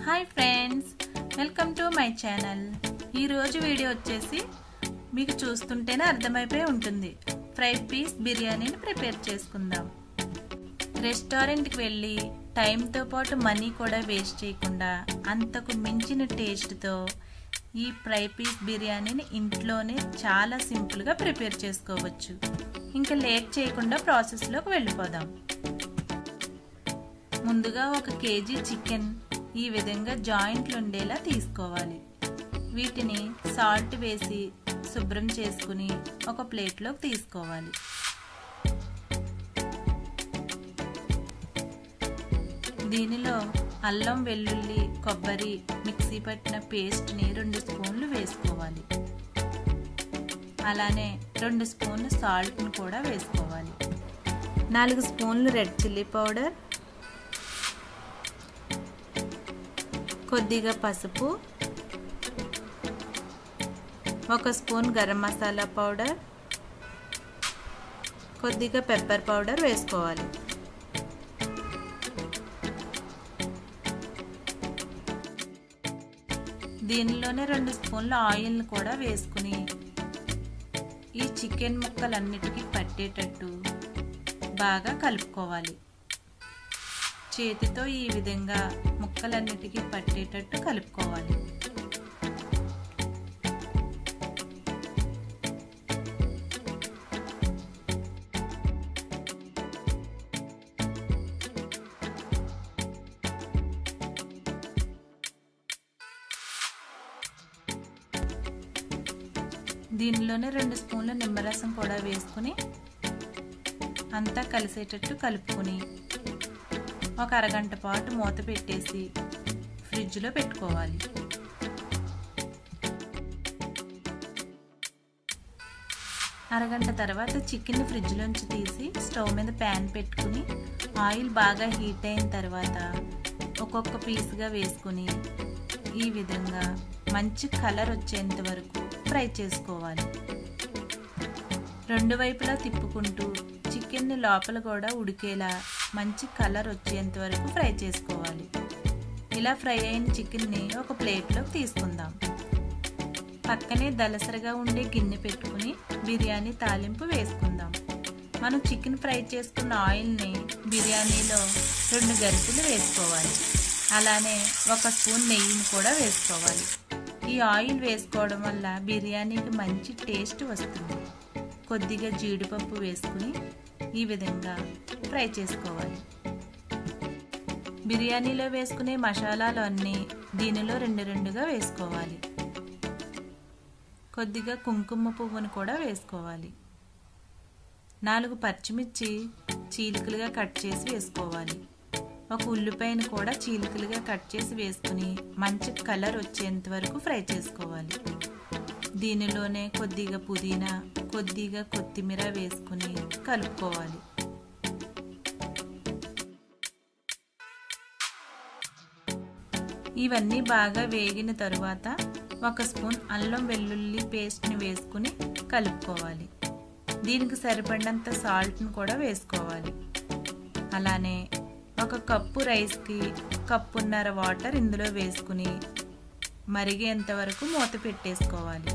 hi friends welcome to my channel ఈరోజు video వచ్చేసి మీకు చూస్తుంటేనే అర్థమైపోయి ఉంటుంది ఫ్రై పీస్ బిర్యానీని ప్రిపేర్ చేసుకుందాం రెస్టారెంట్కి వెళ్ళి టైంతో పాటు మనీ కూడా వేస్ట్ చేయకుండా అంతకు మించిన టేస్ట్తో ఈ ఫ్రై పీస్ బిర్యానీని ఇంట్లోనే చాలా సింపుల్గా ప్రిపేర్ చేసుకోవచ్చు ఇంకా లేట్ చేయకుండా ప్రాసెస్లోకి వెళ్ళిపోదాం ముందుగా ఒక కేజీ చికెన్ ఈ విధంగా జాయింట్లు ఉండేలా తీసుకోవాలి వీటిని సాల్ట్ వేసి శుభ్రం చేసుకుని ఒక ప్లేట్లోకి తీసుకోవాలి దీనిలో అల్లం వెల్లుల్లి కొబ్బరి మిక్సీ పట్టిన పేస్ట్ని రెండు స్పూన్లు వేసుకోవాలి అలానే రెండు స్పూన్లు సాల్ట్ని కూడా వేసుకోవాలి నాలుగు స్పూన్లు రెడ్ చిల్లీ పౌడర్ కొద్దిగా పసుపు ఒక స్పూన్ గరం మసాలా పౌడర్ కొద్దిగా పెప్పర్ పౌడర్ వేసుకోవాలి దీనిలోనే రెండు స్పూన్ల ఆయిల్ని కూడా వేసుకుని ఈ చికెన్ ముక్కలన్నిటికీ పట్టేటట్టు బాగా కలుపుకోవాలి చేతితో ఈ విధంగా ముక్కలన్నిటికీ పట్టేటట్టు కలుపుకోవాలి దీనిలోనే రెండు స్పూన్ల నిమ్మరసం కూడా వేసుకుని అంతా కలిసేటట్టు కలుపుకొని ఒక అరగంట పాటు మూత పెట్టేసి ఫ్రిడ్జ్లో పెట్టుకోవాలి అరగంట తర్వాత చికెన్ ఫ్రిడ్జ్లోంచి తీసి స్టవ్ మీద ప్యాన్ పెట్టుకుని ఆయిల్ బాగా హీట్ అయిన తర్వాత ఒక్కొక్క పీస్గా వేసుకుని ఈ విధంగా మంచి కలర్ వచ్చేంత వరకు ఫ్రై చేసుకోవాలి రెండు వైపులా తిప్పుకుంటూ చికెన్ని లోపల కూడా ఉడికేలా మంచి కలర్ వచ్చేంత వరకు ఫ్రై చేసుకోవాలి ఇలా ఫ్రై అయిన చికెన్ని ఒక ప్లేట్లోకి తీసుకుందాం పక్కనే దలసరగా ఉండే గిన్నె పెట్టుకుని బిర్యానీ తాలింపు వేసుకుందాం మనం చికెన్ ఫ్రై చేసుకున్న ఆయిల్ని బిర్యానీలో రెండు గరిటెలు వేసుకోవాలి అలానే ఒక స్పూన్ నెయ్యిని కూడా వేసుకోవాలి ఈ ఆయిల్ వేసుకోవడం వల్ల బిర్యానీకి మంచి టేస్ట్ వస్తుంది కొద్దిగా జీడిపప్పు వేసుకుని ఈ విధంగా ఫ్రై చేసుకోవాలి బిర్యానీలో వేసుకునే మసాలాలు అన్నీ దీనిలో రెండు రెండుగా వేసుకోవాలి కొద్దిగా కుంకుమ పువ్వును కూడా వేసుకోవాలి నాలుగు పచ్చిమిర్చి చీలికలుగా కట్ చేసి వేసుకోవాలి ఒక ఉల్లిపాయను కూడా చీలికలుగా కట్ చేసి వేసుకుని మంచి కలర్ వచ్చేంత వరకు ఫ్రై చేసుకోవాలి దీనిలోనే కొద్దిగా పుదీనా కొద్దిగా కొత్తిమీర వేసుకుని కలుపుకోవాలి ఇవన్నీ బాగా వేగిన తరువాత ఒక స్పూన్ అల్లం వెల్లుల్లి పేస్ట్ని వేసుకుని కలుపుకోవాలి దీనికి సరిపడినంత సాల్ట్ని కూడా వేసుకోవాలి అలానే ఒక కప్పు రైస్కి కప్పున్నర వాటర్ ఇందులో వేసుకుని మరిగేంత వరకు మూత పెట్టేసుకోవాలి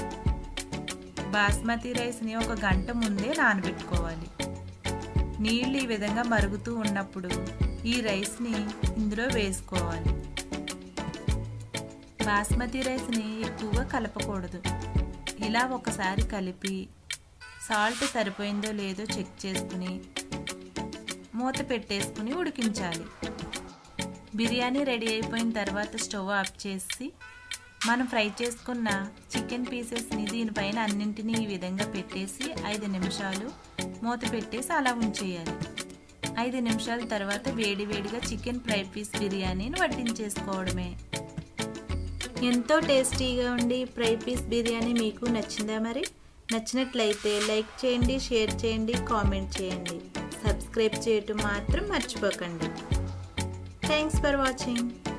బాస్మతి రైస్ని ఒక గంట ముందే నానబెట్టుకోవాలి నీళ్ళు ఈ విధంగా మరుగుతూ ఉన్నప్పుడు ఈ రైస్ని ఇందులో వేసుకోవాలి బాస్మతి రైస్ని ఎక్కువగా కలపకూడదు ఇలా ఒకసారి కలిపి సాల్ట్ సరిపోయిందో లేదో చెక్ చేసుకుని మూత పెట్టేసుకుని ఉడికించాలి బిర్యానీ రెడీ అయిపోయిన తర్వాత స్టవ్ ఆఫ్ చేసి మనం ఫ్రై చేసుకున్న చికెన్ పీసెస్ని దీనిపైన అన్నింటినీ ఈ విధంగా పెట్టేసి ఐదు నిమిషాలు మూత పెట్టేసి అలా ఉంచేయాలి ఐదు నిమిషాల తర్వాత వేడి వేడిగా చికెన్ ఫ్రై పీస్ బిర్యానీని వడ్డించేసుకోవడమే ఎంతో టేస్టీగా ఉండి ఫ్రై పీస్ బిర్యానీ మీకు నచ్చిందా మరి నచ్చినట్లయితే లైక్ చేయండి షేర్ చేయండి కామెంట్ చేయండి సబ్స్క్రైబ్ చేయటం మాత్రం మర్చిపోకండి థ్యాంక్స్ ఫర్ వాచింగ్